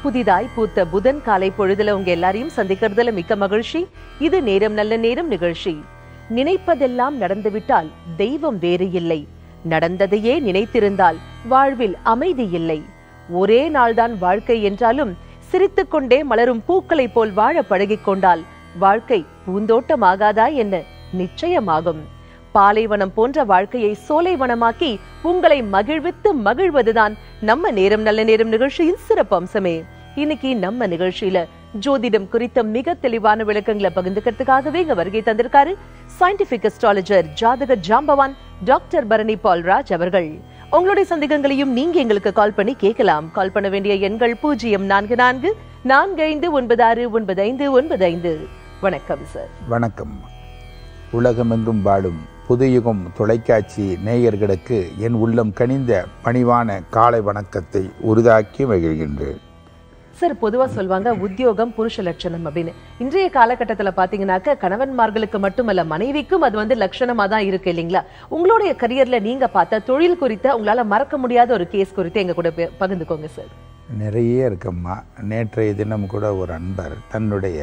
புதிதாய் பூத்த புதன் காலை பொழுதுல உங்க எல்லாரையும் சந்திக்கிறதுல மிக்க மகிழ்ச்சி இது நேரம் நல்ல நேரம் நிகழ்ச்சி நினைப்பதெல்லாம் நடந்துவிட்டால் தெய்வம் வேறு இல்லை நடந்ததையே நினைத்திருந்தால் வாழ்வில் அமைதி இல்லை ஒரே நாள்தான் வாழ்க்கை என்றாலும் சிரித்துக்கொண்டே மலரும் பூக்களைப் போல் வாழ பழகிக் கொண்டால் வாழ்க்கை பூந்தோட்டமாகாதா என்ன நிச்சயமாகும் பாலைவனம் போன்ற வாழ்க்கையை சோலைவனமாக்கி உங்களை மகிழ்வித்து மகிழ்வதுதான் நம்ம நேரம் நல்ல நேரம் நிகழ்ச்சியின் சிறப்பு அம்சமே இன்னைக்கு நம்ம நிகழ்ச்சியில ஜோதிடம் குறித்த மிக தெளிவான விளக்கங்களை பகிர்ந்துக்கிறதுக்காகவே இங்க வருகை தந்திருக்காரு சயின்டிபிக் அஸ்ட்ராலஜர் ஜாதக ஜாம்பவான் டாக்டர் பரணி பால்ராஜ் அவர்கள் உங்களுடைய சந்தேகங்களையும் நீங்க எங்களுக்கு கால் பண்ணி கேட்கலாம் கால் பண்ண வேண்டிய எண்கள் பூஜ்ஜியம் நான்கு நான்கு நான்கு ஐந்து ஒன்பது ஆறு ஒன்பது ஐந்து ஒன்பது ஐந்து வணக்கம் சார் வணக்கம் உலகமெங்கும் வாழும் புதுயுகம் தொலைக்காட்சி நேயர்களுக்கு என் உள்ளம் கனிந்த பணிவான காலை வணக்கத்தை உரிதாக்கி மகிழ்கின்றேன் சார் பொதுவா சொல்லுவாங்க உத்தியோகம் புருஷ லட்சணம் அப்படின்னு இன்றைய காலகட்டத்துல பாத்தீங்கன்னாக்க கணவன்மார்களுக்கு மட்டுமல்ல மனைவிக்கும் அது வந்து லட்சணமா தான் இருக்கு இல்லைங்களா உங்களுடைய கரியர்ல நீங்க பார்த்த தொழில் குறித்த உங்களால மறக்க முடியாத ஒரு கேஸ் குறித்து எங்க கூட பே- பகிர்ந்துக்கோங்க சார் நிறைய இருக்கம்மா நேற்றைய தினம் கூட ஒரு அன்பர் தன்னுடைய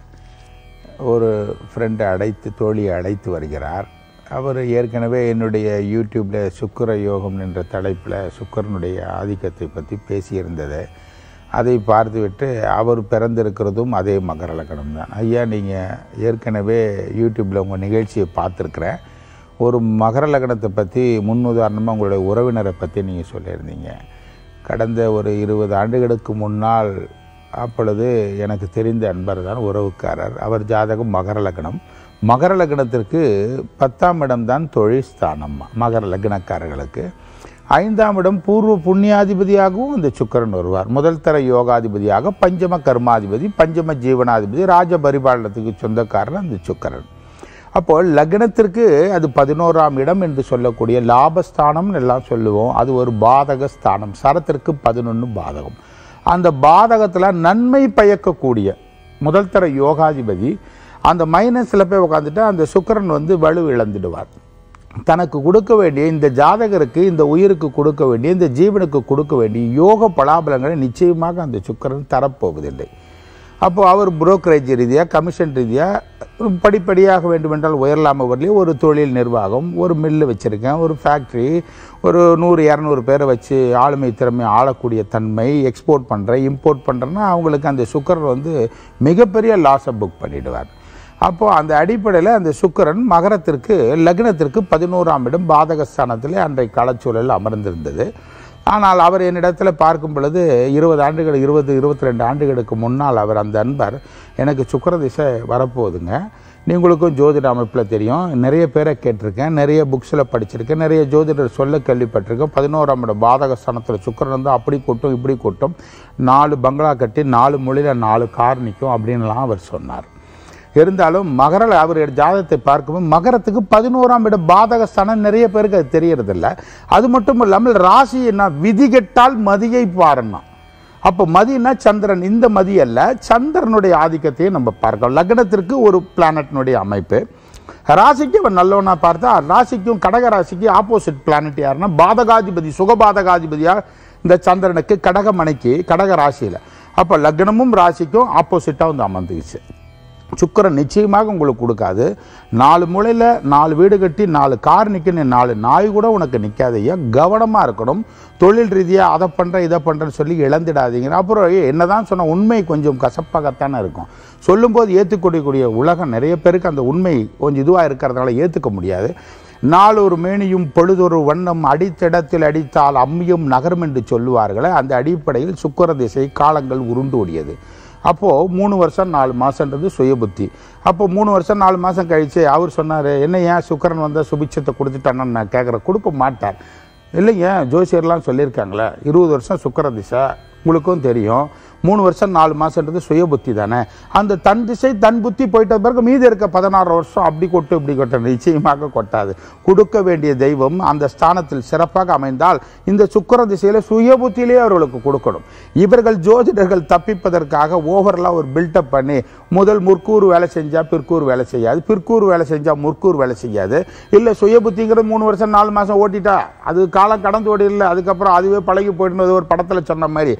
ஒரு ஃப்ரெண்டை அழைத்து தோழியை அழைத்து வருகிறார் அவர் ஏற்கனவே என்னுடைய யூடியூப்பில் சுக்கிர யோகம் என்ற தலைப்பில் சுக்கரனுடைய ஆதிக்கத்தை பற்றி பேசியிருந்தது அதை பார்த்துவிட்டு அவர் பிறந்திருக்கிறதும் அதே மகர லக்னம் தான் ஐயா நீங்கள் ஏற்கனவே யூடியூப்பில் உங்கள் நிகழ்ச்சியை பார்த்துருக்குறேன் ஒரு மகர லக்னத்தை பற்றி முன்னுதாரணமாக உங்களுடைய உறவினரை பற்றி நீங்கள் சொல்லியிருந்தீங்க கடந்த ஒரு இருபது ஆண்டுகளுக்கு முன்னால் அப்பொழுது எனக்கு தெரிந்த அன்பர் தான் உறவுக்காரர் அவர் ஜாதகம் மகர லக்னம் மகர லக்னத்திற்கு பத்தாம் இடம்தான் தொழில் ஸ்தானம் மகர லக்னக்காரர்களுக்கு ஐந்தாம் இடம் பூர்வ புண்ணியாதிபதியாகவும் இந்த சுக்கிரன் வருவார் முதல் தர யோகாதிபதியாக பஞ்சம கர்மாதிபதி பஞ்சம ஜீவனாதிபதி ராஜ பரிபாலனத்துக்கு சொந்தக்காரர் அந்த சுக்கிரன் அப்போ லக்னத்திற்கு அது பதினோராம் இடம் என்று சொல்லக்கூடிய லாபஸ்தானம் எல்லாம் சொல்லுவோம் அது ஒரு பாதக ஸ்தானம் சரத்திற்கு பதினொன்று பாதகம் அந்த பாதகத்தில் நன்மை பயக்கக்கூடிய முதல் தர யோகாதிபதி அந்த மைனஸில் போய் உட்காந்துட்டு அந்த சுக்கிரன் வந்து வலு இழந்துடுவார் தனக்கு கொடுக்க வேண்டிய இந்த ஜாதகருக்கு இந்த உயிருக்கு கொடுக்க வேண்டிய இந்த ஜீவனுக்கு கொடுக்க வேண்டிய யோக பலாபலங்களை நிச்சயமாக அந்த சுக்கிரன் தரப்போவதில்லை அப்போ அவர் புரோக்கரேஜ் ரீதியாக கமிஷன் ரீதியாக படிப்படியாக வேண்டுமென்றால் உயரலாம வரலையும் ஒரு தொழில் நிர்வாகம் ஒரு மில்லு வச்சுருக்கேன் ஒரு ஃபேக்ட்ரி ஒரு நூறு இரநூறு பேரை வச்சு ஆளுமை திறமை ஆளக்கூடிய தன்மை எக்ஸ்போர்ட் பண்ணுறேன் இம்போர்ட் பண்ணுறேன்னா அவங்களுக்கு அந்த சுக்கரன் வந்து மிகப்பெரிய லாஸை புக் பண்ணிடுவார் அப்போது அந்த அடிப்படையில் அந்த சுக்கிரன் மகரத்திற்கு லக்னத்திற்கு பதினோராம் இடம் பாதகஸ்தானத்தில் அன்றைய காலச்சூழலில் அமர்ந்திருந்தது ஆனால் அவர் என்னிடத்தில் பார்க்கும் பொழுது இருபது ஆண்டுகள் இருபது இருபத்தி ரெண்டு ஆண்டுகளுக்கு முன்னால் அவர் அந்த அன்பர் எனக்கு சுக்கிர திசை வரப்போகுதுங்க நீங்களுக்கும் ஜோதிட அமைப்பில் தெரியும் நிறைய பேரை கேட்டிருக்கேன் நிறைய புக்ஸில் படிச்சிருக்கேன் நிறைய ஜோதிடர் சொல்ல கேள்விப்பட்டிருக்கேன் பதினோராம் இடம் பாதகஸ்தானத்தில் சுக்கிரன் வந்து அப்படி கொட்டும் இப்படி கொட்டும் நாலு பங்களா கட்டி நாலு மொழியில் நாலு கார் நிற்கும் அப்படின்லாம் அவர் சொன்னார் இருந்தாலும் மகர அவர் ஜாதகத்தை பார்க்கும்போது மகரத்துக்கு பதினோராம் இடம் பாதகஸ்தானம் நிறைய பேருக்கு அது தெரியறதில்ல அது மட்டும் இல்லாமல் ராசி என்ன விதிகெட்டால் மதியை பாருன்னா அப்போ மதினா சந்திரன் இந்த மதி அல்ல சந்திரனுடைய ஆதிக்கத்தையும் நம்ம பார்க்கலாம் லக்னத்திற்கு ஒரு பிளானட்னுடைய அமைப்பு ராசிக்கு அவன் நல்லவனா பார்த்தா ராசிக்கும் கடக ராசிக்கு ஆப்போசிட் பிளானட் யாருன்னா பாதகாதிபதி சுகபாதகாதிபதியாக இந்த சந்திரனுக்கு கடகமனைக்கு கடக ராசியில் அப்போ லக்னமும் ராசிக்கும் ஆப்போசிட்டாக வந்து அமர்ந்துக்குச்சு சுக்கிரன் நிச்சயமாக உங்களுக்கு கொடுக்காது நாலு மூலையில் நாலு வீடு கட்டி நாலு கார் நிற்கணும் நாலு நாய் கூட உனக்கு நிற்காதையா கவனமாக இருக்கணும் தொழில் ரீதியாக அதை பண்ணுறேன் இதை பண்ணுறேன்னு சொல்லி இழந்துடாதீங்க அப்புறம் என்னதான் சொன்ன உண்மை கொஞ்சம் கசப்பாகத்தானே இருக்கும் சொல்லும்போது ஏற்றுக்கொள்ளக்கூடிய உலகம் நிறைய பேருக்கு அந்த உண்மை கொஞ்சம் இதுவாக இருக்கிறதுனால ஏற்றுக்க முடியாது நாளொரு மேனியும் பொழுதொரு வண்ணம் அடித்திடத்தில் அடித்தால் அம்மியும் நகரும் என்று சொல்லுவார்களே அந்த அடிப்படையில் சுக்கிர திசை காலங்கள் உருண்டு ஓடியது அப்போது மூணு வருஷம் நாலு மாதன்றது சுய புத்தி அப்போ மூணு வருஷம் நாலு மாதம் கழித்து அவர் சொன்னார் என்ன ஏன் சுக்கரன் வந்தால் சுபிட்சத்தை கொடுத்துட்டான்னு நான் கேட்குறேன் கொடுக்க மாட்டார் இல்லைங்க ஜோசியர்லாம் சொல்லியிருக்காங்களே இருபது வருஷம் சுக்கர திசை உங்களுக்கும் தெரியும் மூணு வருஷம் நாலு மாதன்றது சுய புத்தி தானே அந்த தன் திசை தன் புத்தி போயிட்ட பிறகு மீதி இருக்க பதினாறு வருஷம் அப்படி கொட்டு இப்படி கொட்ட நிச்சயமாக கொட்டாது கொடுக்க வேண்டிய தெய்வம் அந்த ஸ்தானத்தில் சிறப்பாக அமைந்தால் இந்த சுக்கிர திசையில் சுய புத்தியிலேயே அவர்களுக்கு கொடுக்கணும் இவர்கள் ஜோதிடர்கள் தப்பிப்பதற்காக ஓவரலாக ஒரு பில்டப் பண்ணி முதல் முற்கூறு வேலை செஞ்சால் பிற்கூறு வேலை செய்யாது பிற்கூறு வேலை செஞ்சால் முற்கூறு வேலை செய்யாது இல்லை சுய புத்திங்கிறது மூணு வருஷம் நாலு மாதம் ஓட்டிட்டா அது காலம் கடந்து ஓடி இல்லை அதுக்கப்புறம் அதுவே பழகி போயிடுனது ஒரு படத்தில் சொன்ன மாதிரி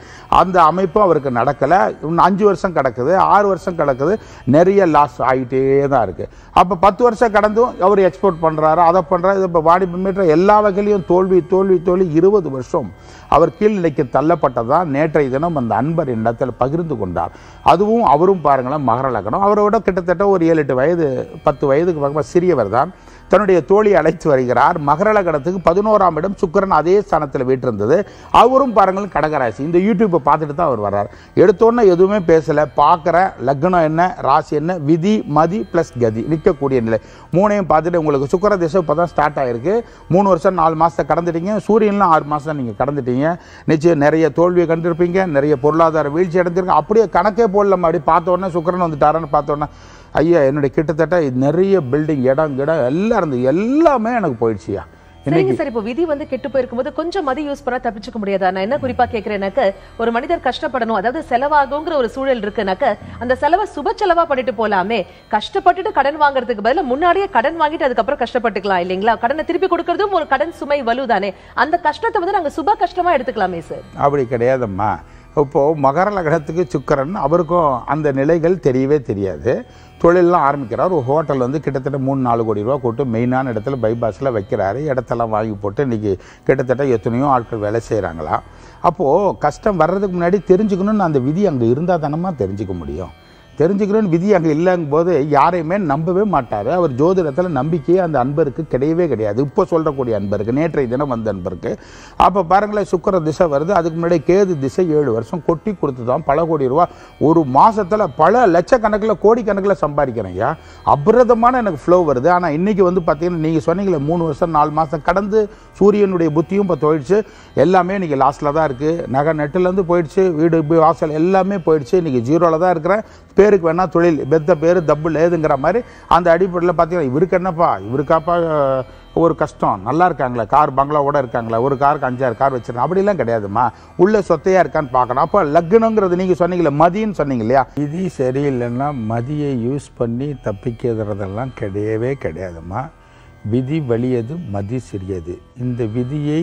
அந்த அமைப்பும் அவருக்கு நடக்கலை இன்னும் அஞ்சு வருஷம் கிடக்குது ஆறு வருஷம் கிடக்குது நிறைய லாஸ் ஆகிட்டே தான் இருக்குது அப்போ பத்து வருஷம் கடந்தும் அவர் எக்ஸ்போர்ட் பண்ணுறாரு அதை பண்ணுறாரு இது இப்போ வாணிப மீட்டர் எல்லா வகையிலையும் தோல்வி தோல்வி தோல்வி இருபது வருஷம் அவர் கீழ்நிலைக்கு தள்ளப்பட்டதான் நேற்றைய தினம் அந்த அன்பர் இடத்தில் பகிர்ந்து கொண்டார் அதுவும் அவரும் பாருங்களேன் மகர லக்னம் அவரை விட கிட்டத்தட்ட ஒரு ஏழு எட்டு வயது பத்து வயதுக்கு பக்கமாக சிறியவர் தான் தன்னுடைய தோழியை அழைத்து வருகிறார் மகர லக்னத்துக்கு பதினோராம் இடம் சுக்கிரன் அதே ஸ்தானத்தில் வீட்டிருந்தது அவரும் பாருங்கள் கடகராசி இந்த யூடியூப்பை பார்த்துட்டு தான் அவர் வர்றார் எடுத்தோன்னே எதுவுமே பேசலை பார்க்குற லக்னம் என்ன ராசி என்ன விதி மதி ப்ளஸ் கதி நிற்கக்கூடிய நிலை மூணையும் பார்த்துட்டு உங்களுக்கு சுக்கர திசை இப்போ தான் ஸ்டார்ட் ஆயிருக்கு மூணு வருஷம் நாலு மாதத்தை கடந்துட்டீங்க சூரியன்லாம் ஆறு மாதம் நீங்கள் கடந்துட்டீங்க நிச்சயம் நிறைய தோல்வியை கண்டிருப்பீங்க நிறைய பொருளாதார வீழ்ச்சி அடைஞ்சிருங்க அப்படியே கணக்கே போடலாமா அப்படி பார்த்த உடனே சுக்கரன் வந்துட்டாருன்னு பார்த்த உடனே ஐயா என்னுடைய கிட்டத்தட்ட நிறைய பில்டிங் இடம் கிடம் எல்லாம் இருந்தது எல்லாமே எனக்கு போயிடுச்சியா சரிங்க சார் இப்போ விதி வந்து கெட்டு போயிருக்கும் போது கொஞ்சம் மதி யூஸ் பண்ணா தப்பிச்சுக்க முடியாதா நான் என்ன குறிப்பா கேக்குறேன்னாக்க ஒரு மனிதர் கஷ்டப்படணும் அதாவது செலவாகுங்கிற ஒரு சூழல் இருக்குனாக்க அந்த செலவை சுப செலவா பண்ணிட்டு போலாமே கஷ்டப்பட்டுட்டு கடன் வாங்குறதுக்கு பதிலா முன்னாடியே கடன் வாங்கிட்டு அதுக்கப்புறம் கஷ்டப்பட்டுக்கலாம் இல்லைங்களா கடனை திருப்பி கொடுக்கறதும் ஒரு கடன் சுமை வலுதானே அந்த கஷ்டத்தை வந்து நாங்க சுப கஷ்டமா எடுத்துக்கலாமே சார் அப்படி கிடையாதம்மா இப்போது மகர லக்னத்துக்கு சுக்கரன் அவருக்கும் அந்த நிலைகள் தெரியவே தெரியாது தொழிலெலாம் ஆரம்பிக்கிறார் ஒரு ஹோட்டல் வந்து கிட்டத்தட்ட மூணு நாலு கோடி ரூபா போட்டு மெயினான இடத்துல பைபாஸில் வைக்கிறாரு இடத்தெல்லாம் வாங்கி போட்டு இன்றைக்கி கிட்டத்தட்ட எத்தனையோ ஆட்கள் வேலை செய்கிறாங்களா அப்போது கஷ்டம் வர்றதுக்கு முன்னாடி தெரிஞ்சுக்கணும்னு அந்த விதி அங்கே இருந்தால் தானமா தெரிஞ்சுக்க முடியும் தெரிஞ்சுக்கணும்னு விதி அங்கே இல்லைங்கும் போது யாரையுமே நம்பவே மாட்டார் அவர் ஜோதிடத்தில் நம்பிக்கையே அந்த அன்பருக்கு கிடையவே கிடையாது இப்போ சொல்கிறக்கூடிய அன்பருக்கு நேற்றைய தினம் வந்த அன்பருக்கு அப்போ பாருங்களேன் சுக்கர திசை வருது அதுக்கு முன்னாடி கேது திசை ஏழு வருஷம் கொட்டி கொடுத்து தான் பல கோடி ரூபா ஒரு மாசத்துல பல லட்சக்கணக்கில் கோடிக்கணக்கில் சம்பாதிக்கிறேன் ஐயா அபிரதமான எனக்கு ஃப்ளோ வருது ஆனால் இன்னைக்கு வந்து பார்த்தீங்கன்னா நீங்கள் சொன்னீங்களே மூணு வருஷம் நாலு மாதம் கடந்து சூரியனுடைய புத்தியும் இப்போ போயிடுச்சு எல்லாமே இன்னைக்கு லாஸ்ட்டில் தான் இருக்குது நகை நெட்டுலேருந்து போயிடுச்சு வீடு இப்படி வாசல் எல்லாமே போயிடுச்சு இன்னைக்கு ஜீரோவில் தான் இருக்கிறேன் பேருக்கு வேணா தொழில் பெத்த பேர் தப்பு லேதுங்கிற மாதிரி அந்த அடிப்படையில் பார்த்தீங்கன்னா இவருக்கு என்னப்பா இவருக்காப்பா அஹ், ஒரு கஷ்டம் நல்லா இருக்காங்களா கார் பங்களாவோட இருக்காங்களா ஒரு காருக்கு அஞ்சாறு கார் வச்சிருக்காங்க அப்படிலாம் கிடையாதும்மா உள்ள சொத்தையா இருக்கான்னு பார்க்கணும் அப்போ லக்னங்கிறது நீங்கள் சொன்னீங்களே மதின்னு சொன்னீங்க இல்லையா விதி சரியில்லைன்னா மதியை யூஸ் பண்ணி தப்பிக்கிறதெல்லாம் கிடையவே கிடையாதும்மா விதி வலியது மதி சிறியது இந்த விதியை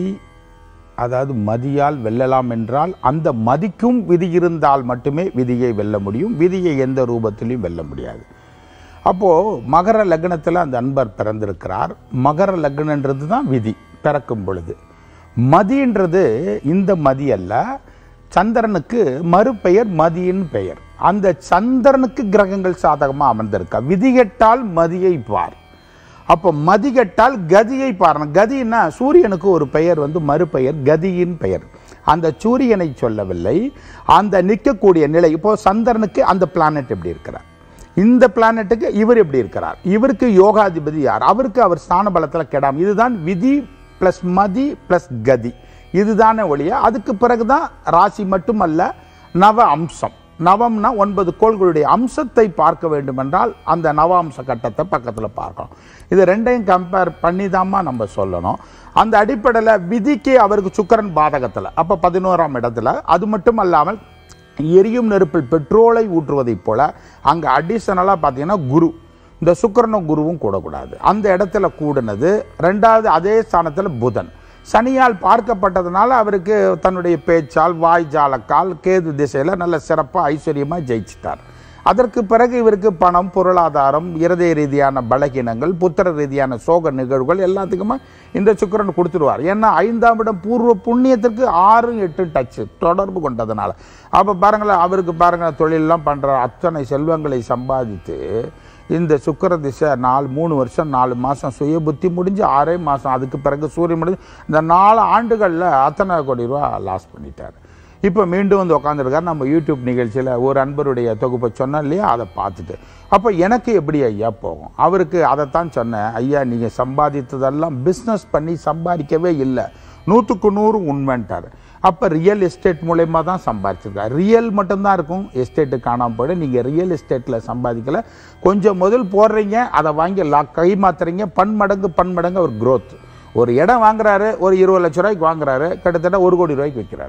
அதாவது மதியால் வெல்லலாம் என்றால் அந்த மதிக்கும் விதி இருந்தால் மட்டுமே விதியை வெல்ல முடியும் விதியை எந்த ரூபத்திலையும் வெல்ல முடியாது அப்போது மகர லக்னத்தில் அந்த அன்பர் பிறந்திருக்கிறார் மகர லக்னன்றது தான் விதி பிறக்கும் பொழுது மதின்றது இந்த மதி அல்ல சந்திரனுக்கு மறுபெயர் மதியின் பெயர் அந்த சந்திரனுக்கு கிரகங்கள் சாதகமாக அமர்ந்திருக்கா விதிகெட்டால் மதியை பார் அப்போ மதிகட்டால் கதியை பாருங்க கதின்னா சூரியனுக்கு ஒரு பெயர் வந்து மறுபெயர் கதியின் பெயர் அந்த சூரியனை சொல்லவில்லை அந்த நிற்கக்கூடிய நிலை இப்போ சந்திரனுக்கு அந்த பிளானட் எப்படி இருக்கிறார் இந்த பிளானட்டுக்கு இவர் எப்படி இருக்கிறார் இவருக்கு யோகாதிபதி யார் அவருக்கு அவர் ஸ்தான பலத்தில் கெடாம் இதுதான் விதி ப்ளஸ் மதி ப்ளஸ் கதி இதுதானே ஒழிய அதுக்கு பிறகுதான் ராசி மட்டுமல்ல நவ அம்சம் நவம்னா ஒன்பது கோள்களுடைய அம்சத்தை பார்க்க வேண்டுமென்றால் அந்த நவ அம்ச கட்டத்தை பக்கத்தில் பார்க்கணும் இது ரெண்டையும் கம்பேர் பண்ணி தாம்மா நம்ம சொல்லணும் அந்த அடிப்படையில் விதிக்கு அவருக்கு சுக்கரன் பாதகத்தில் அப்போ பதினோராம் இடத்துல அது மட்டும் அல்லாமல் எரியும் நெருப்பில் பெட்ரோலை ஊற்றுவதைப் போல அங்கே அடிஷனலாக பார்த்தீங்கன்னா குரு இந்த சுக்கிரனும் குருவும் கூடக்கூடாது அந்த இடத்துல கூடுனது ரெண்டாவது அதே ஸ்தானத்தில் புதன் சனியால் பார்க்கப்பட்டதுனால அவருக்கு தன்னுடைய பேச்சால் வாய் ஜாலக்கால் கேது திசையில் நல்ல சிறப்பாக ஐஸ்வர்யமாக ஜெயிச்சிட்டார் அதற்கு பிறகு இவருக்கு பணம் பொருளாதாரம் இருதய ரீதியான பலகீனங்கள் புத்திர ரீதியான சோக நிகழ்வுகள் எல்லாத்துக்குமே இந்த சுக்கிரன் கொடுத்துருவார் ஏன்னா ஐந்தாம் இடம் பூர்வ புண்ணியத்திற்கு ஆறு எட்டு டச்சு தொடர்பு கொண்டதுனால அப்போ பாருங்களேன் அவருக்கு பாருங்கள் தொழிலெல்லாம் பண்ணுற அத்தனை செல்வங்களை சம்பாதித்து இந்த சுக்கிர திசை நாலு மூணு வருஷம் நாலு மாதம் சுய புத்தி முடிஞ்சு ஆறே மாதம் அதுக்கு பிறகு சூரியன் முடிஞ்சு இந்த நாலு ஆண்டுகளில் அத்தனை கோடி ரூபா லாஸ் பண்ணிட்டார் இப்போ மீண்டும் வந்து உட்காந்துருக்காரு நம்ம யூடியூப் நிகழ்ச்சியில் ஒரு அன்பருடைய தொகுப்பை சொன்னோம் இல்லையா அதை பார்த்துட்டு அப்போ எனக்கு எப்படி ஐயா போகும் அவருக்கு அதைத்தான் சொன்னேன் ஐயா நீங்கள் சம்பாதித்ததெல்லாம் பிஸ்னஸ் பண்ணி சம்பாதிக்கவே இல்லை நூற்றுக்கு நூறு உண்மைன்ட்டார் அப்போ ரியல் எஸ்டேட் மூலயமா தான் சம்பாதிச்சிருக்காரு ரியல் மட்டும்தான் இருக்கும் எஸ்டேட்டு காணாமல் போயிடும் நீங்கள் ரியல் எஸ்டேட்டில் சம்பாதிக்கல கொஞ்சம் முதல் போடுறீங்க அதை வாங்கி லா கை மாத்துறீங்க பன்மடங்கு பன்மடங்கு அவர் growth ஒரு இடம் வாங்குறாரு ஒரு இருபது லட்ச ரூபாய்க்கு வாங்குறாரு கிட்டத்தட்ட ஒரு கோடி ரூபாய்க்கு விற்கிறாரு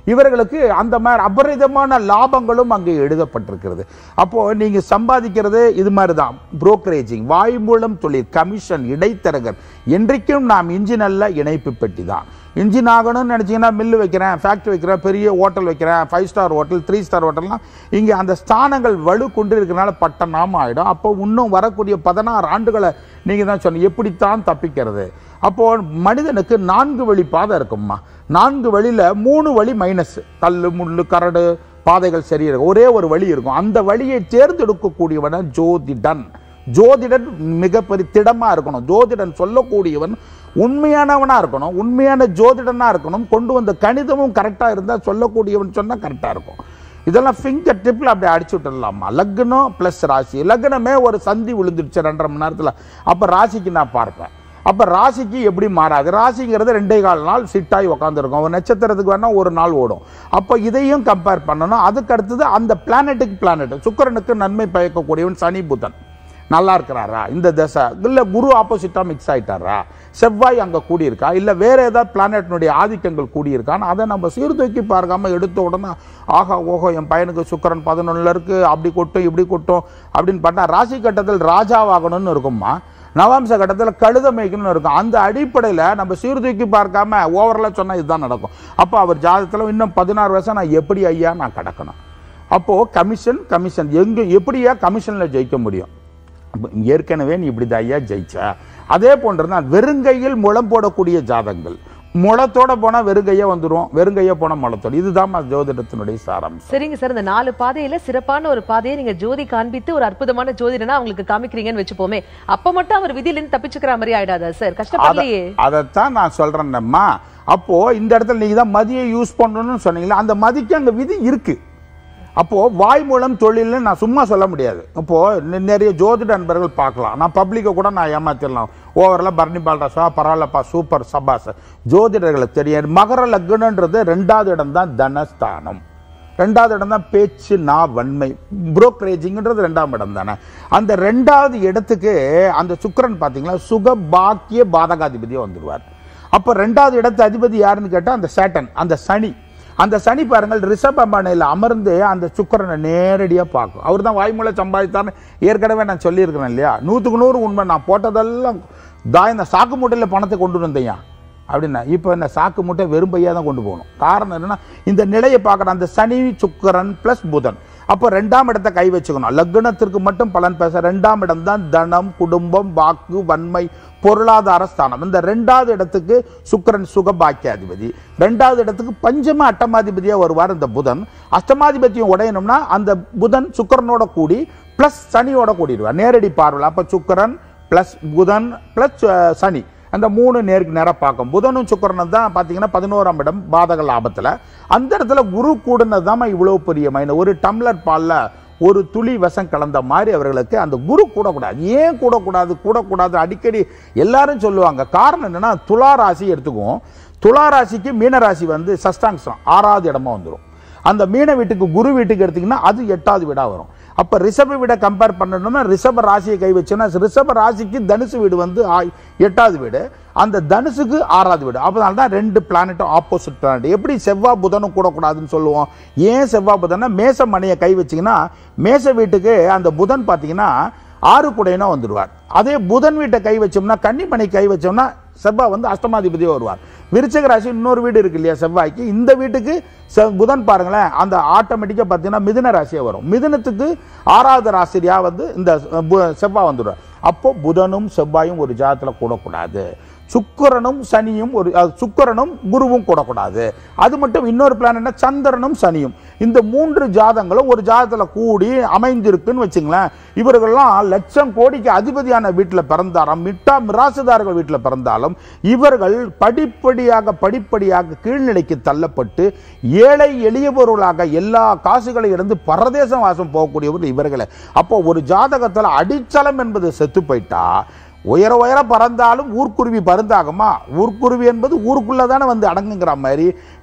இவர்களுக்கு அந்த மாதிரி அபரிதமான லாபங்களும் அங்கே எழுதப்பட்டிருக்கிறது அப்போ நீங்க சம்பாதிக்கிறது இது மாதிரி தான் புரோக்கரேஜிங் வாய் மூலம் தொழில் கமிஷன் இடைத்தரகர் என்றைக்கும் நாம் இன்ஜின் அல்ல இணைப்பு பெட்டி தான் இன்ஜின் ஆகணும்னு நினச்சிங்கன்னா மில்லு வைக்கிறேன் ஃபேக்ட்ரி வைக்கிறேன் பெரிய ஹோட்டல் வைக்கிறேன் five star hotel three star ஹோட்டல்லாம் இங்கே அந்த ஸ்தானங்கள் வலு கொண்டு இருக்கிறனால பட்ட நாம ஆகிடும் அப்போ இன்னும் வரக்கூடிய பதினாறு ஆண்டுகளை நீங்கள் தான் சொன்னீங்க எப்படித்தான் தப்பிக்கிறது அப்போ மனிதனுக்கு நான்கு வழி பாதை இருக்கும்மா நான்கு வழியில் மூணு வழி மைனஸ் கல் முள்ளு கரடு பாதைகள் சரி இருக்கும் ஒரே ஒரு வழி இருக்கும் அந்த வழியை தேர்ந்தெடுக்கக்கூடியவன ஜோதிடன் ஜோதிடன் மிகப்பெரிய திடமா இருக்கணும் ஜோதிடன் சொல்லக்கூடியவன் உண்மையானவனா இருக்கணும் உண்மையான ஜோதிடனா இருக்கணும் கொண்டு வந்த கணிதமும் கரெக்டா இருந்தா சொல்லக்கூடியவன் சொன்னா கரெக்டா இருக்கும் இதெல்லாம் ஃபிங்கர் டிப்பில் அப்படி அடிச்சு விட்டுடலாமா லக்னம் ப்ளஸ் ராசி லக்னமே ஒரு சந்தி விழுந்துருச்சு ரெண்டரை மணி நேரத்தில் அப்போ ராசிக்கு நான் பார்ப்பேன் அப்போ ராசிக்கு எப்படி மாறாது ராசிங்கிறது ரெண்டே கால் நாள் சிட்டாய் உட்காந்துருக்கும் ஒரு நட்சத்திரத்துக்கு வேணால் ஒரு நாள் ஓடும் அப்போ இதையும் கம்பேர் பண்ணணும் அதுக்கு அடுத்தது அந்த பிளானட்டுக்கு பிளானட் சுக்கிரனுக்கு நன்மை பயக்கக்கூடியவன் சனி புதன் நல்லா இருக்கிறாரா இந்த தசை இல்லை குரு ஆப்போசிட்டாக மிக்ஸ் ஆயிட்டாரா செவ்வாய் அங்கே கூடியிருக்கா இல்லை வேற ஏதாவது பிளானட்னுடைய ஆதிக்கங்கள் கூடியிருக்கான்னு அதை நம்ம சீர்தூக்கி பார்க்காம எடுத்த உடனே ஆஹா ஓஹோ என் பையனுக்கு சுக்கிரன் பதினொன்றில் இருக்கு அப்படி கொட்டும் இப்படி கொட்டும் அப்படின்னு பார்த்தா ராசி கட்டத்தில் ராஜாவாகணும்னு இருக்குமா நவாம்ச கட்டத்தில் கழுத மேய்க்கணும்னு இருக்கும் அந்த அடிப்படையில் நம்ம சீர்தூக்கி பார்க்காம ஓவரலாக சொன்னால் இதுதான் நடக்கும் அப்போ அவர் ஜாதகத்தில் இன்னும் பதினாறு வருஷம் நான் எப்படி ஐயா நான் கடக்கணும் அப்போது கமிஷன் கமிஷன் எங்கே எப்படியா கமிஷனில் ஜெயிக்க முடியும் அப்ப ஏற்கனவே நீ இப்படி ஐயா ஜெயிச்ச அதே போன்று தான் வெறுங்கையில் முளம் போடக்கூடிய ஜாதகங்கள் முளத்தோட போனால் வெறுங்கையே வந்துடும் வெறுங்கையே போனால் முளத்தோடு இதுதான் ஜோதிடத்தினுடைய சாராம்சம் சரிங்க சார் இந்த நாலு பாதையில சிறப்பான ஒரு பாதையை நீங்க ஜோதி காண்பித்து ஒரு அற்புதமான ஜோதிடனா அவங்களுக்கு காமிக்கிறீங்கன்னு வச்சுப்போமே அப்ப மட்டும் அவர் விதியில இருந்து தப்பிச்சுக்கிற மாதிரி ஆயிடாதா சார் கஷ்டப்படலையே அதைத்தான் நான் சொல்றேன்னம்மா அப்போ இந்த இடத்துல நீங்க தான் மதியை யூஸ் பண்ணணும்னு சொன்னீங்களா அந்த மதிக்கு அங்க விதி இருக்கு அப்போ வாய் மூலம் தொழில்னு நான் சும்மா சொல்ல முடியாது இப்போ நி- நிறைய ஜோதிட நண்பர்கள் பார்க்கலாம் நான் பப்ளிக்கை கூட நான் ஏமாத்திடலாம் ஓவரில் பரணி பால்ராசா பரவாயில்லப்பா சூப்பர் சபாஸ் ஜோதிடர்களுக்கு தெரியும் மகர லக்னன்றது ரெண்டாவது இடம் தான் தனஸ்தானம் ரெண்டாவது இடம் தான் பேச்சு நா வன்மை புரோக்கரேஜிங்ன்றது ரெண்டாம் இடம் தானே அந்த ரெண்டாவது இடத்துக்கு அந்த சுக்கிரன் பார்த்தீங்களா சுக பாக்கிய பாதகாதிபதியாக வந்துடுவார் அப்போ ரெண்டாவது இடத்து அதிபதி யாருன்னு கேட்டால் அந்த சேட்டன் அந்த சனி அந்த சனி பாருங்கள் ரிஷபமனையில் அமர்ந்து அந்த சுக்கிரனை நேரடியாக பார்க்கும் அவர் தான் வாய்மூலை சம்பாதித்தார்னு ஏற்கனவே நான் சொல்லியிருக்கிறேன் இல்லையா நூற்றுக்கு நூறு உண்மை நான் போட்டதெல்லாம் தா இந்த சாக்கு மூட்டையில் பணத்தை கொண்டு வந்தேன் அப்படின்னா இப்போ இந்த சாக்கு மூட்டை வெறும் பையா தான் கொண்டு போகணும் காரணம் என்னன்னா இந்த நிலையை பார்க்குற அந்த சனி சுக்கிரன் ப்ளஸ் புதன் அப்போ ரெண்டாம் இடத்தை கை வச்சுக்கணும் லக்னத்திற்கு மட்டும் பலன் பேச ரெண்டாம் இடம் தான் தனம் குடும்பம் வாக்கு வன்மை பொருளாதார ஸ்தானம் இந்த ரெண்டாவது இடத்துக்கு சுக்கிரன் சுகபாக்கியாதிபதி ரெண்டாவது இடத்துக்கு பஞ்சம அட்டமாதிபதியா வருவார் இந்த புதன் அஷ்டமாதிபதியம் உடையணும்னா அந்த புதன் சுக்கிரனோட கூடி பிளஸ் சனியோட கூடிடுவார் நேரடி பார்வை அப்ப சுக்கிரன் பிளஸ் புதன் பிளஸ் சனி அந்த மூணு நேருக்கு நேராக பார்க்கும் புதனும் சுக்கிரனும் தான் பார்த்தீங்கன்னா பதினோராம் இடம் பாதக லாபத்தில் அந்த இடத்துல குரு கூடுனது தான் இவ்வளோ பெரிய மைன ஒரு டம்ளர் பாலில் ஒரு துளி விஷம் கலந்த மாதிரி அவர்களுக்கு அந்த குரு கூடக்கூடாது ஏன் கூடக்கூடாது கூடக்கூடாது அடிக்கடி எல்லாரும் சொல்லுவாங்க காரணம் என்னன்னா துலா ராசி எடுத்துக்குவோம் துலா ராசிக்கு மீன ராசி வந்து சஷ்டாங்சம் ஆறாவது இடமா வந்துடும் அந்த மீன வீட்டுக்கு குரு வீட்டுக்கு எடுத்தீங்கன்னா அது எட்டாவது வீடா வரும் அப்ப ரிஷப வீடை கம்பேர் பண்ணணும்னா ரிஷப ராசியை கை வச்சோன்னா ரிஷப ராசிக்கு தனுசு வீடு வந்து ஆ- எட்டாவது வீடு அந்த தனுசுக்கு ஆறாவது வீடு அதனால தான் ரெண்டு பிளானட்டும் ஆப்போசிட் பிளானட் எப்படி செவ்வாய் புதனும் கூடக்கூடாதுன்னு சொல்லுவோம் ஏன் செவ்வாய் புதன்னா மேச மணியை கை வச்சீங்கன்னா மேச வீட்டுக்கு அந்த புதன் பார்த்தீங்கன்னா ஆறு குடையனா வந்துடுவார் அதே புதன் வீட்டை கை வச்சோம்னா கன்னிமணி கை வச்சோம்னா செவ்வாய் வந்து அஷ்டமாதிபதியே வருவார் விருச்சிக ராசி இன்னொரு வீடு இருக்கு இல்லையா செவ்வாய்க்கு இந்த வீட்டுக்கு செ- புதன் பாருங்களேன் அந்த ஆட்டோமேட்டிக்காக பார்த்தீங்கன்னா மிதுன ராசியாக வரும் மிதுனத்துக்கு ஆறாவது ராசிரியா வந்து இந்த பு- செவ்வாய் வந்துடுவார் அப்போ புதனும் செவ்வாயும் ஒரு ஜாதத்தில் கூடக்கூடாது சுக்கிரனும் சனியும் ஒரு அஹ், சுக்கிரனும் குருவும் கூடக்கூடாது அது மட்டும் இன்னொரு பிளான் என்ன சந்திரனும் சனியும் இந்த மூன்று ஜாதங்களும் ஒரு ஜாதத்தில் கூடி அமைந்திருக்குன்னு வச்சுங்களேன் இவர்கள்லாம் லட்சம் கோடிக்கு அதிபதியான வீட்டில் பிறந்தாராம் மிட்டா மிராசுதார்கள் வீட்டில் பிறந்தாலும் இவர்கள் படிப்படியாக படிப்படியாக கீழ்நிலைக்கு தள்ளப்பட்டு ஏழை எளியவர்களாக எல்லா காசுகளை இழந்து பரதேசம் வாசம் போகக்கூடியவர்கள் இவர்களே அப்போ ஒரு ஜாதகத்தில் அடிச்சலம் என்பது செத்து போயிட்டா உயர உயர பறந்தாலும் ஊர்க்குருவி பருந்தாகுமா ஊர்க்குருவி என்பது ஊருக்குள்ள தானே வந்து அடங்குங்கிற மாதிரி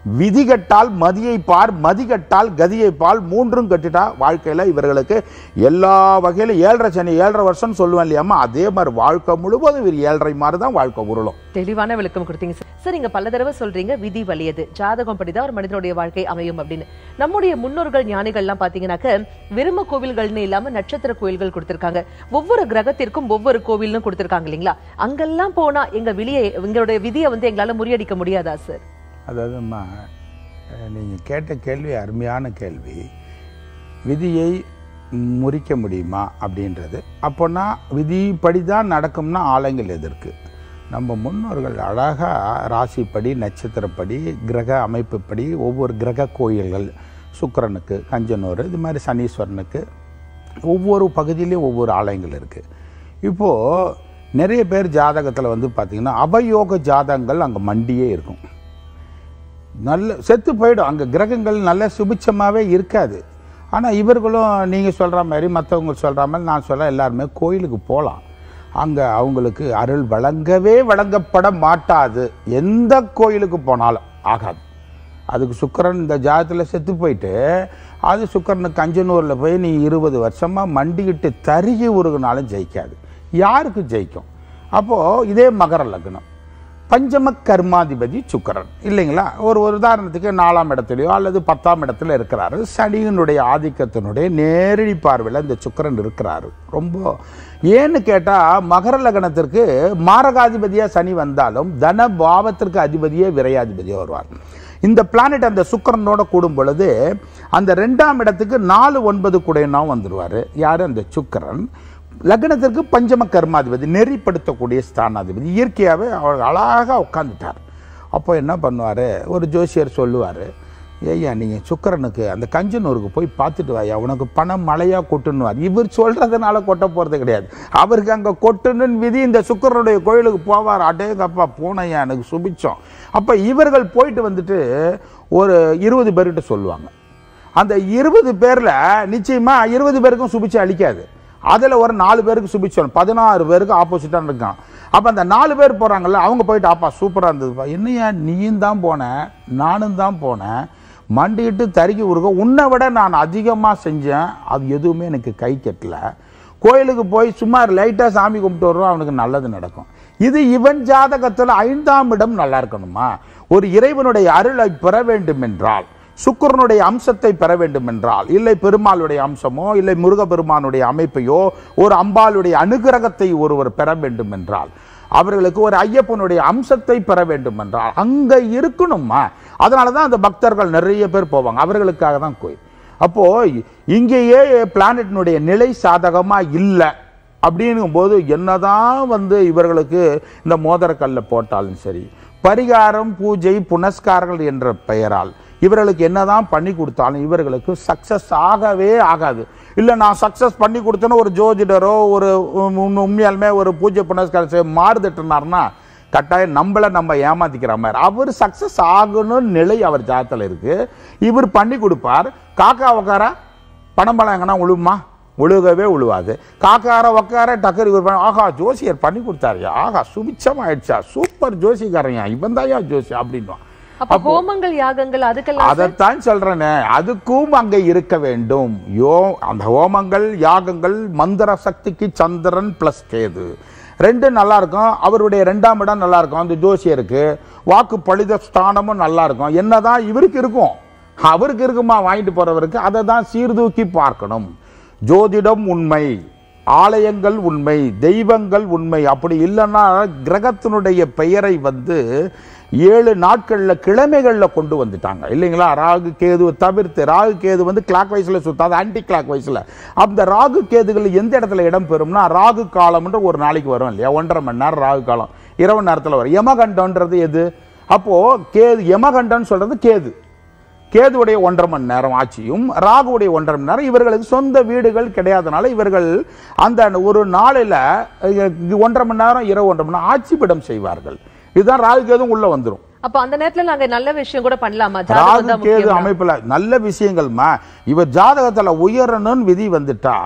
விதி கட்டால் மதியை பார் மதி கட்டால் கதியை பால் மூன்றும் கட்டிட்டா வாழ்க்கையில இவர்களுக்கு எல்லா வகையிலும் ஏழரை சனி ஏழரை வருஷம் சொல்லுவேன் இல்லையாம்மா அதே மாதிரி வாழ்க்கை முழுவதும் இவர் ஏழரை மாதிரி தான் வாழ்க்கை உருளும் தெளிவான விளக்கம் கொடுத்தீங்க சார் சார் நீங்க பல தடவை சொல்றீங்க விதி வலியது ஜாதகம் படிதான் ஒரு மனிதனுடைய வாழ்க்கை அமையும் அப்படின்னு நம்முடைய முன்னோர்கள் ஞானிகள்லாம் பாத்தீங்கன்னாக்க விரும்ப கோவில்கள்னு இல்லாம நட்சத்திர கோயில்கள் கொடுத்திருக்காங்க ஒவ்வொரு கிரகத்திற்கும் ஒவ்வொரு கோவில்னு கொடுத்திருக்காங்க இல்லைங்களா அங்கெல்லாம் போனா எங்க விலியை எங்களுடைய விதியை வந்து எங்களால முறியடிக்க முடியாதா சார் அதாவதும்மா நீங்கள் கேட்ட கேள்வி அருமையான கேள்வி விதியை முறிக்க முடியுமா அப்படின்றது அப்போனா விதிப்படி தான் நடக்கும்னா ஆலங்கள் எதற்கு நம்ம முன்னோர்கள் அழகாக ராசிப்படி நட்சத்திரப்படி கிரக அமைப்புப்படி ஒவ்வொரு கிரக கோயில்கள் சுக்கிரனுக்கு கஞ்சனூர் இது மாதிரி சனீஸ்வரனுக்கு ஒவ்வொரு பகுதியிலையும் ஒவ்வொரு ஆலயங்கள் இருக்குது இப்போது நிறைய பேர் ஜாதகத்தில் வந்து பார்த்திங்கன்னா அவயோக ஜாதகங்கள் அங்கே மண்டியே இருக்கும் நல்ல செத்து போயிடும் அங்கே கிரகங்கள் நல்ல சுபிச்சமாகவே இருக்காது ஆனால் இவர்களும் நீங்கள் சொல்கிற மாதிரி மற்றவங்க சொல்கிற மாதிரி நான் சொல்ல எல்லாருமே கோயிலுக்கு போகலாம் அங்கே அவங்களுக்கு அருள் வழங்கவே வழங்கப்பட மாட்டாது எந்த கோயிலுக்கு போனாலும் ஆகாது அதுக்கு சுக்கிரன் இந்த ஜாதத்தில் செத்து போயிட்டு அது சுக்கிரனுக்கு அஞ்சனூரில் போய் நீ இருபது வருஷமாக மண்டிக்கிட்டு தருகி உருகுனாலும் ஜெயிக்காது யாருக்கு ஜெயிக்கும் அப்போது இதே மகர லக்னம் பஞ்சம கர்மாதிபதி சுக்கரன் இல்லைங்களா ஒரு ஒரு உதாரணத்துக்கு நாலாம் இடத்துலையோ அல்லது பத்தாம் இடத்துல இருக்கிறாரு சனியினுடைய ஆதிக்கத்தினுடைய நேரடி பார்வையில் இந்த சுக்கரன் இருக்கிறாரு ரொம்ப ஏன்னு கேட்டால் மகர லக்னத்திற்கு மாரகாதிபதியாக சனி வந்தாலும் தன பாவத்திற்கு அதிபதியே விரையாதிபதியாக வருவார் இந்த பிளானட் அந்த சுக்கரனோட கூடும் பொழுது அந்த ரெண்டாம் இடத்துக்கு நாலு ஒன்பது கூடையனாவும் வந்துடுவார் யார் அந்த சுக்கரன் லக்னத்திற்கு பஞ்சம கர்மாதிபதி நெறிப்படுத்தக்கூடிய ஸ்தானாதிபதி இயற்கையாகவே அவர் அழகாக உட்காந்துட்டார் அப்போ என்ன பண்ணுவார் ஒரு ஜோசியர் சொல்லுவார் ஐயா நீங்கள் சுக்கரனுக்கு அந்த கஞ்சனூருக்கு போய் பார்த்துட்டு வாயா உனக்கு பணம் மழையாக கொட்டுன்னுவார் இவர் சொல்கிறதுனால கொட்ட போகிறது கிடையாது அவருக்கு அங்கே கொட்டுன்னு விதி இந்த சுக்கரனுடைய கோயிலுக்கு போவார் அடேங்கப்பா போனையா எனக்கு சுபிச்சோம் அப்போ இவர்கள் போயிட்டு வந்துட்டு ஒரு இருபது பேர்கிட்ட சொல்லுவாங்க அந்த இருபது பேரில் நிச்சயமாக இருபது பேருக்கும் சுபிச்சு அளிக்காது அதில் ஒரு நாலு பேருக்கு சுபிச்சோம் பதினாறு பேருக்கு ஆப்போசிட்டாக இருக்கான் அப்போ அந்த நாலு பேர் போகிறாங்கல்ல அவங்க போயிட்டு ஆப்பா சூப்பராக இருந்ததுப்பா என்னையா நீயும் தான் போனேன் நானும் தான் போனேன் மண்டிக்கிட்டு தருகி உருக உன்னை விட நான் அதிகமாக செஞ்சேன் அது எதுவுமே எனக்கு கை கட்டல கோயிலுக்கு போய் சும்மா லைட்டாக சாமி கும்பிட்டு வருவோம் அவனுக்கு நல்லது நடக்கும் இது இவன் ஜாதகத்தில் ஐந்தாம் இடம் நல்லா இருக்கணுமா ஒரு இறைவனுடைய அருளை பெற வேண்டும் என்றால் சுக்கிரனுடைய அம்சத்தை பெற வேண்டும் என்றால் இல்லை பெருமாளுடைய அம்சமோ இல்லை முருகப்பெருமானுடைய அமைப்பையோ ஒரு அம்பாளுடைய அனுகிரகத்தை ஒருவர் பெற வேண்டும் என்றால் அவர்களுக்கு ஒரு ஐயப்பனுடைய அம்சத்தை பெற வேண்டும் என்றால் அங்க இருக்கணுமா அதனால தான் அந்த பக்தர்கள் நிறைய பேர் போவாங்க அவர்களுக்காக தான் கோயில் அப்போ இங்கேயே பிளானட்டினுடைய நிலை சாதகமா இல்லை அப்படின்னும் போது என்னதான் வந்து இவர்களுக்கு இந்த மோதிரக்கல்ல போட்டாலும் சரி பரிகாரம் பூஜை புனஸ்காரங்கள் என்ற பெயரால் இவர்களுக்கு என்னதான் பண்ணி கொடுத்தாலும் இவர்களுக்கு சக்சஸ் ஆகவே ஆகாது இல்லை நான் சக்சஸ் பண்ணி கொடுத்தேன்னு ஒரு ஜோதிடரோ ஒரு உம் உண்மையாலுமே ஒரு பூஜை புனஸ்காரம் செய்ய மாறுதட்டுனார்னா கட்டாயம் நம்மளை நம்ம ஏமாத்திக்கிற மாதிரி அவர் சக்சஸ் ஆகணும்னு நிலை அவர் ஜாதத்தில் இருக்கு இவர் பண்ணி கொடுப்பார் காக்கா உக்கார பணம் பழம் எங்கன்னா உழுவுமா உழுகவே உழுவாது காக்கார உக்கார டக்கர் இவர் பண்ண- ஆஹா ஜோசியர் பண்ணி கொடுத்தாருயா ஆஹா சுபிச்சம் ஆயிடுச்சா சூப்பர் ஜோசிக்காரன் இவன் தாயா ஜோசி அப்படின்வான் அப்ப ஹோமங்கள் யாகங்கள் அதுக்கெல்லாம் சார்? அதைத்தான் சொல்றேனே அதுக்கும் அங்கே இருக்க வேண்டும் யோ அந்த ஹோமங்கள் யாகங்கள் மந்திர சக்திக்கு சந்திரன் பிளஸ் கேது ரெண்டு நல்லா இருக்கும் அவருடைய ரெண்டாம் இடம் நல்லா இருக்கும் அந்த ஜோசியருக்கு வாக்கு பழித ஸ்தானமும் நல்லா இருக்கும் என்னதான் இவருக்கு இருக்கும் அவருக்கு இருக்குமா வாங்கிட்டு போறவருக்கு அதை தான் சீர்தூக்கி பார்க்கணும் ஜோதிடம் உண்மை ஆலயங்கள் உண்மை தெய்வங்கள் உண்மை அப்படி இல்லைன்னா கிரகத்தினுடைய பெயரை வந்து ஏழு நாட்கள்ல கிழமைகள்ல கொண்டு வந்துட்டாங்க இல்லைங்களா ராகு கேதுவை தவிர்த்து ராகு கேது வந்து கிளாக் வைஸ்ல சுத்தாது ஆன்டி கிளாக் வைஸ்ல அந்த ராகு கேதுகள் எந்த இடத்துல இடம் பெறும்னா ராகு காலம்ன்ற ஒரு நாளைக்கு வரும் இல்லையா ஒன்றரை மணி நேரம் ராகு காலம் இரவு நேரத்துல வரும் யமகண்டம்ன்றது எது அப்போ கேது யமகண்டம் சொல்றது கேது கேதுவுடைய ஒன்றரை மணி நேரம் ஆட்சியும் ராகுவுடைய ஒன்றரை மணி நேரம் இவர்களுக்கு சொந்த வீடுகள் கிடையாதனால இவர்கள் அந்த ஒரு நாளில் ஒன்றரை மணி நேரம் இரவு ஒன்றரை மணி நேரம் ஆட்சிப்பிடம் செய்வார்கள் இதுதான் ராகு கேதும் உள்ள வந்துரும் அப்ப அந்த நேரத்துல நாங்க நல்ல விஷயம் கூட பண்ணலாமா ராகு ஜாதகம் தான் கேது முக்கியமா? அமைப்புல நல்ல விஷயங்கள்மா இவர் ஜாதகத்துல உயரணும்னு விதி வந்துட்டா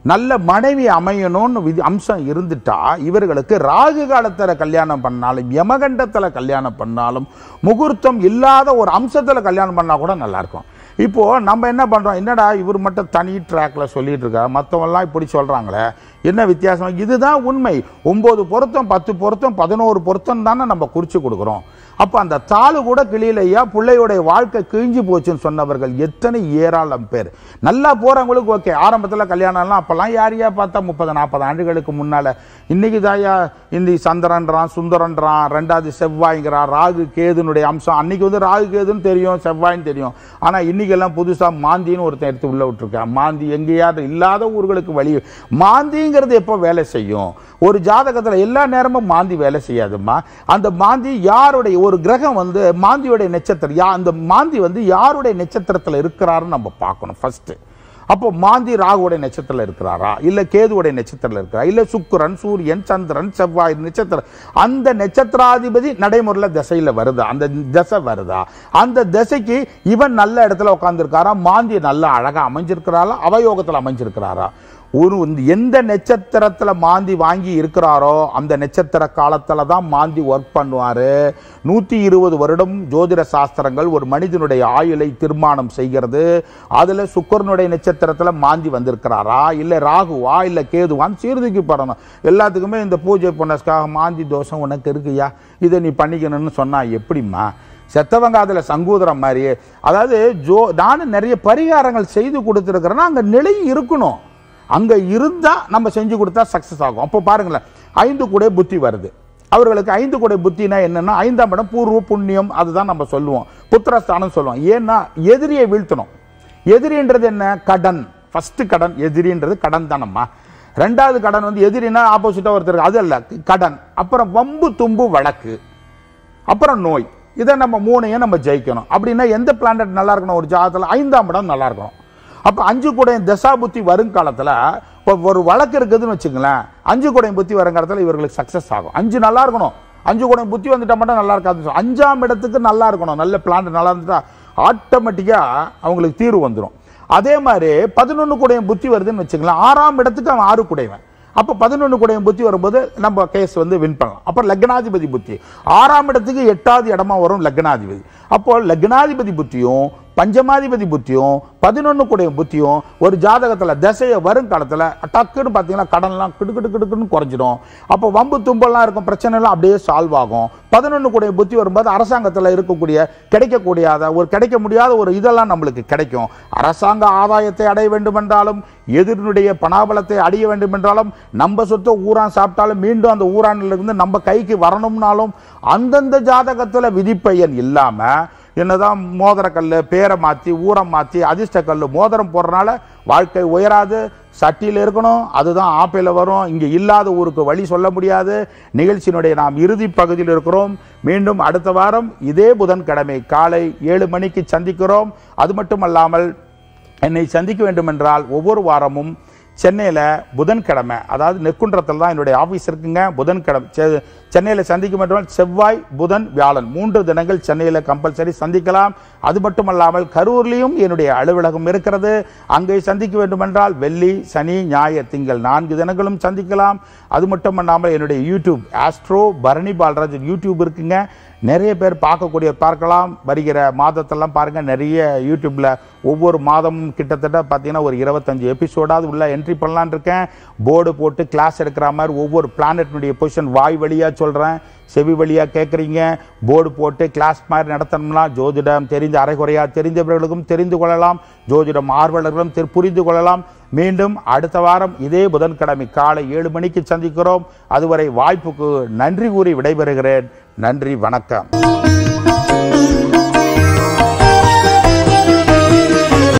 நல்ல மனைவி அமையணும்னு விதி அம்சம் இருந்துட்டா இவர்களுக்கு ராகு காலத்தில் கல்யாணம் பண்ணாலும் யமகண்டத்தில் கல்யாணம் பண்ணாலும் முகூர்த்தம் இல்லாத ஒரு அம்சத்தில் கல்யாணம் பண்ணா கூட நல்லா இருக்கும் இப்போ நம்ம என்ன பண்றோம் என்னடா இவர் மட்டும் தனி ட்ராக்ல சொல்லிட்டு இருக்கா மற்றவங்கலாம் இப்படி சொல்றாங்களே என்ன வித்தியாசம் இதுதான் உண்மை ஒன்பது பொருத்தம் பத்து பொருத்தம் பதினோரு பொருத்தம் தானே நம்ம குறிச்சு கொடுக்குறோம் அப்போ அந்த தாளு கூட கிளியிலையா பிள்ளையோடைய வாழ்க்கை கிழிஞ்சு போச்சுன்னு சொன்னவர்கள் எத்தனை ஏராளம் பேர் நல்லா போறவங்களுக்கு ஓகே ஆரம்பத்தில் கல்யாணம்லாம் அப்போல்லாம் யாரையா பார்த்தா முப்பது நாற்பது ஆண்டுகளுக்கு முன்னால இன்னைக்கு தாயா இந்த சந்திரன்றான் சுந்தரன்றான் ரெண்டாவது செவ்வாய்ங்கிறான் ராகு கேதுனுடைய அம்சம் அன்னைக்கு வந்து ராகு கேதுன்னு தெரியும் செவ்வாய்ன்னு தெரியும் ஆனா இன்னைக்கெல்லாம் புதுசா மாந்தின்னு ஒருத்தன் எடுத்து உள்ள விட்டுருக்கான் மாந்தி எங்கேயாவது இல்லாத ஊர்களுக்கு வழி மாந்திங்கிறது எப்போ வேலை செய்யும் ஒரு ஜாதகத்துல எல்லா நேரமும் மாந்தி வேலை செய்யாதும்மா அந்த மாந்தி யாருடைய ஒரு கிரகம் வந்து மாந்தியோடைய நட்சத்திரம் யா அந்த மாந்தி வந்து யாருடைய நட்சத்திரத்துல இருக்கிறாருன்னு நம்ம பார்க்கணும் ஃபர்ஸ்ட் அப்போ மாந்தி ராகுடைய நட்சத்திரத்தில் இருக்கிறாரா இல்ல கேதுவுடைய நட்சத்திரத்தில் இருக்கிறாரா இல்ல சுக்கிரன் சூரியன் சந்திரன் செவ்வாய் நட்சத்திரம் அந்த நட்சத்திராதிபதி நடைமுறையில திசையில வருதா அந்த திசை வருதா அந்த திசைக்கு இவன் நல்ல இடத்துல உட்கார்ந்திருக்காரா மாந்தி நல்லா அழகா அமைஞ்சிருக்கிறாரா அவயோகத்தில் அமைஞ்சிருக்கிறாரா ஒரு இந்த- எந்த நட்சத்திரத்துல மாந்தி வாங்கி இருக்கிறாரோ அந்த நட்சத்திர காலத்துல தான் மாந்தி ஒர்க் பண்ணுவாரு நூத்தி இருபது வருடம் ஜோதிட சாஸ்திரங்கள் ஒரு மனிதனுடைய ஆயுளை தீர்மானம் செய்கிறது அதுல சுக்கரனுடைய நட்சத்திரத்துல மாந்தி வந்திருக்கிறாரா இல்ல ராகுவா இல்ல கேதுவான்னு சீர்தூக்கி படணும் எல்லாத்துக்குமே இந்த பூஜை புனஸ்காக மாந்தி தோஷம் உனக்கு இருக்குயா இதை நீ பண்ணிக்கணும்னு சொன்னா எப்படிம்மா செத்தவங்க அதில் சங்கூதரம் மாதிரி அதாவது ஜோ நானும் நிறைய பரிகாரங்கள் செய்து கொடுத்துருக்கிறேன்னா அங்கே நிலை இருக்கணும் அங்கே இருந்தால் நம்ம செஞ்சு கொடுத்தா சக்ஸஸ் ஆகும் அப்போ பாருங்களேன் ஐந்து கூட புத்தி வருது அவர்களுக்கு ஐந்து கூட புத்தினா என்னன்னா ஐந்தாம் இடம் பூர்வ புண்ணியம் அதுதான் நம்ம சொல்லுவோம் புத்திரஸ்தானம் சொல்லுவோம் ஏன்னா எதிரியை வீழ்த்தணும் எதிரின்றது என்ன கடன் ஃபர்ஸ்ட் கடன் எதிரின்றது கடன் தானம்மா ரெண்டாவது கடன் வந்து எதிரினா ஆப்போசிட்டா ஒருத்தர் அது அல்ல கடன் அப்புறம் வம்பு தும்பு வழக்கு அப்புறம் நோய் இதை நம்ம மூணையும் நம்ம ஜெயிக்கணும் அப்படின்னா எந்த பிளானட் நல்லா இருக்கணும் ஒரு ஜாதகத்தில் ஐந்தாம் இடம் நல்லா இருக்கணும் அப்போ அஞ்சு கூடையும் தசாபுத்தி வருங்காலத்தில் இப்போ ஒரு வழக்கு இருக்குதுன்னு வச்சுங்களேன் அஞ்சு கூடையும் புத்தி வருங்காலத்தில் இவர்களுக்கு சக்ஸஸ் ஆகும் அஞ்சு நல்லா இருக்கணும் அஞ்சு கூடையும் புத்தி வந்துட்டா மட்டும் நல்லா இருக்காது அஞ்சாம் இடத்துக்கு நல்லா இருக்கணும் நல்ல பிளான் நல்லா இருந்துட்டா ஆட்டோமேட்டிக்காக அவங்களுக்கு தீர்வு வந்துடும் அதே மாதிரி பதினொன்று கூடையும் புத்தி வருதுன்னு வச்சுங்களேன் ஆறாம் இடத்துக்கு அவன் ஆறு கூடையவன் அப்போ பதினொன்று கூடையும் புத்தி வரும்போது நம்ம கேஸ் வந்து வின் பண்ணலாம் அப்போ லக்னாதிபதி புத்தி ஆறாம் இடத்துக்கு எட்டாவது இடமா வரும் லக்னாதிபதி அப்போ லக்னாதிபதி புத்தியும் பஞ்சமாதிபதி புத்தியும் பதினொன்று கூடைய புத்தியும் ஒரு ஜாதகத்தில் திசைய வருங்காலத்தில் டக்குன்னு பார்த்தீங்கன்னா கடன்லாம் கிடுக்கிட்டு கிடுக்குன்னு குறைஞ்சிடும் அப்போ வம்பு தும்பெல்லாம் இருக்கும் பிரச்சனை எல்லாம் அப்படியே சால்வ் ஆகும் பதினொன்று கூடைய புத்தி வரும்போது அரசாங்கத்தில் இருக்கக்கூடிய கிடைக்கக்கூடியாத ஒரு கிடைக்க முடியாத ஒரு இதெல்லாம் நம்மளுக்கு கிடைக்கும் அரசாங்க ஆதாயத்தை அடைய வேண்டும் என்றாலும் எதிரினுடைய பணாபலத்தை அடைய வேண்டும் என்றாலும் நம்ம சொத்தை ஊரான் சாப்பிட்டாலும் மீண்டும் அந்த ஊரானில் இருந்து நம்ம கைக்கு வரணும்னாலும் அந்தந்த ஜாதகத்தில் விதிப்பயன் இல்லாமல் என்னதான் மோதிரக்கல் பேரை மாற்றி ஊரை மாற்றி அதிர்ஷ்டக்கல் மோதிரம் போடுறனால வாழ்க்கை உயராது சட்டியில் இருக்கணும் அதுதான் ஆப்பையில் வரும் இங்கே இல்லாத ஊருக்கு வழி சொல்ல முடியாது நிகழ்ச்சியினுடைய நாம் இறுதி பகுதியில் இருக்கிறோம் மீண்டும் அடுத்த வாரம் இதே புதன்கிழமை காலை ஏழு மணிக்கு சந்திக்கிறோம் அது மட்டுமல்லாமல் என்னை சந்திக்க வேண்டுமென்றால் ஒவ்வொரு வாரமும் சென்னையில் புதன்கிழமை அதாவது நெக்குன்றத்தில் தான் என்னுடைய ஆஃபீஸ் இருக்குங்க புதன்கிழமை செ- சென்னையில் சந்திக்க வேண்டும் செவ்வாய் புதன் வியாழன் மூன்று தினங்கள் சென்னையில் கம்பல்சரி சந்திக்கலாம் அது மட்டுமல்லாமல் கரூர்லேயும் என்னுடைய அலுவலகம் இருக்கிறது அங்கே சந்திக்க வேண்டுமென்றால் வெள்ளி சனி ஞாயிறு திங்கள் நான்கு தினங்களும் சந்திக்கலாம் அது மட்டுமல்லாமல் என்னுடைய YouTube astro Bharani Balaraj YouTube இருக்குங்க நிறைய பேர் பார்க்கக்கூடிய பார்க்கலாம் வருகிற மாதத்தெல்லாம் பாருங்க நிறைய யூடியூப்ல ஒவ்வொரு மாதமும் கிட்டத்தட்ட பார்த்தீங்கன்னா ஒரு இருபத்தஞ்சு எபிசோடாவது உள்ள என்ட்ரி பண்ணலான்னு இருக்கேன் போர்டு போட்டு கிளாஸ் எடுக்கிற மாதிரி ஒவ்வொரு பிளானட்னுடைய பொசிஷன் வாய் வழியா சொல்றேன் செவி வழியா கேட்குறீங்க போர்டு போட்டு கிளாஸ் மாதிரி நடத்தணும்னா ஜோதிடம் தெரிந்த அரைகுறையா தெரிந்தவர்களுக்கும் தெரிந்து கொள்ளலாம் ஜோதிடம் ஆர்வலர்களும் தெரி- புரிந்து கொள்ளலாம் மீண்டும் அடுத்த வாரம் இதே புதன்கிழமை காலை ஏழு மணிக்கு சந்திக்கிறோம் அதுவரை வாய்ப்புக்கு நன்றி கூறி விடைபெறுகிறேன் நன்றி வணக்கம்